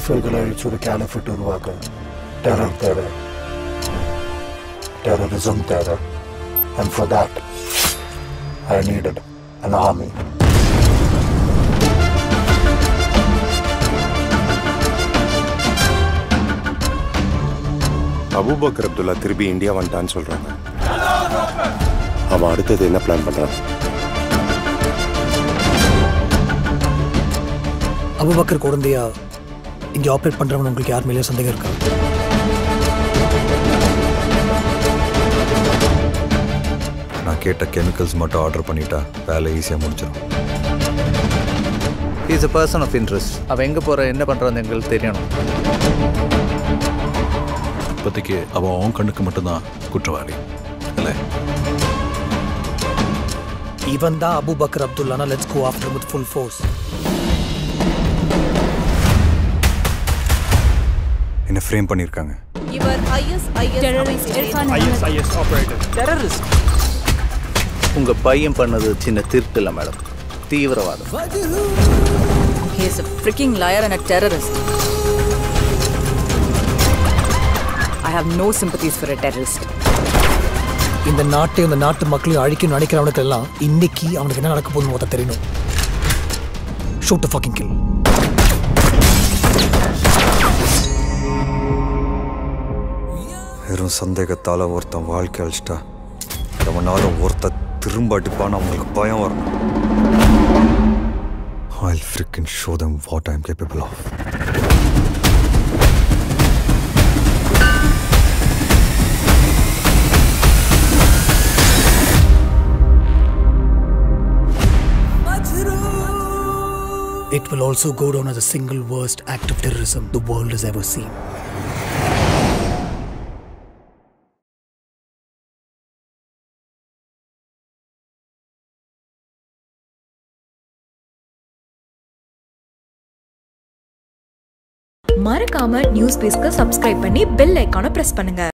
கலிஃபைகளை அழிச்சு ஒரு கேலிஃபட் உருவாக்க டெரர் தேவை டெரரிசம் தேவை and for that I needed an army Abubakar Abdullah திருப்பி இந்தியா வந்துட்டான்னு சொல்றாங்க அவன் அடுத்தது என்ன பிளான் பண்றான் அபுபக்கர் குழந்தையா இங்கே ஆப்ரேட் பண்ணுறவன் உங்களுக்கு யார் மேலேயும் சந்தேகம் இருக்கா நான் கேட்ட கெமிக்கல்ஸ் மட்டும் ஆர்டர் பண்ணிட்டா வேலை ஈஸியாக முடிச்சிடும் is a person of interest அவன் எங்கே போகிற என்ன பண்ணுறான்னு எங்களுக்கு தெரியணும் இப்போதைக்கு அவன் அவன் கண்ணுக்கு மட்டும்தான் குற்றவாளி இல்லை இவன் தான் அபுபக்கர் அப்துல்லானா let's go after with full force என்ன ஃப்ரேம் பண்ணியிருக்காங்க இவர் ஐஎஸ்ஐஎஸ் டெரரிஸ்ட் உங்கள் பையன் பண்ணது சின்ன திருட்டு இல்லை மேடம் தீவிரவாதம் He is a freaking liar and a terrorist. I have no sympathies for a terrorist. இந்த நாட்டையும் இந்த நாட்டு மக்களையும் அழிக்கணும் நினைக்கிறவனுக்கு எல்லாம் இன்னைக்கு அவனுக்கு என்ன நடக்க போகுதுன்னு மொத்தம் தெரியணும் ஷூட் ஃபக்கிங் கில் வெறும் சந்தேகத்தால் ஒருத்தன் வாழ்க்கை அழிச்சிட்டா எவனாலும் ஒருத்த திரும்ப அடிப்பான்னு அவங்களுக்கு பயம் வரணும் I'll freaking show them what I'm capable of. It will also go down as the single worst act of terrorism the world has ever seen. மறக்காம நியூஸ் பேஸ்க்கு சப்ஸ்கிரைப் பண்ணி பெல் ஐக்கானை பிரஸ் பண்ணுங்க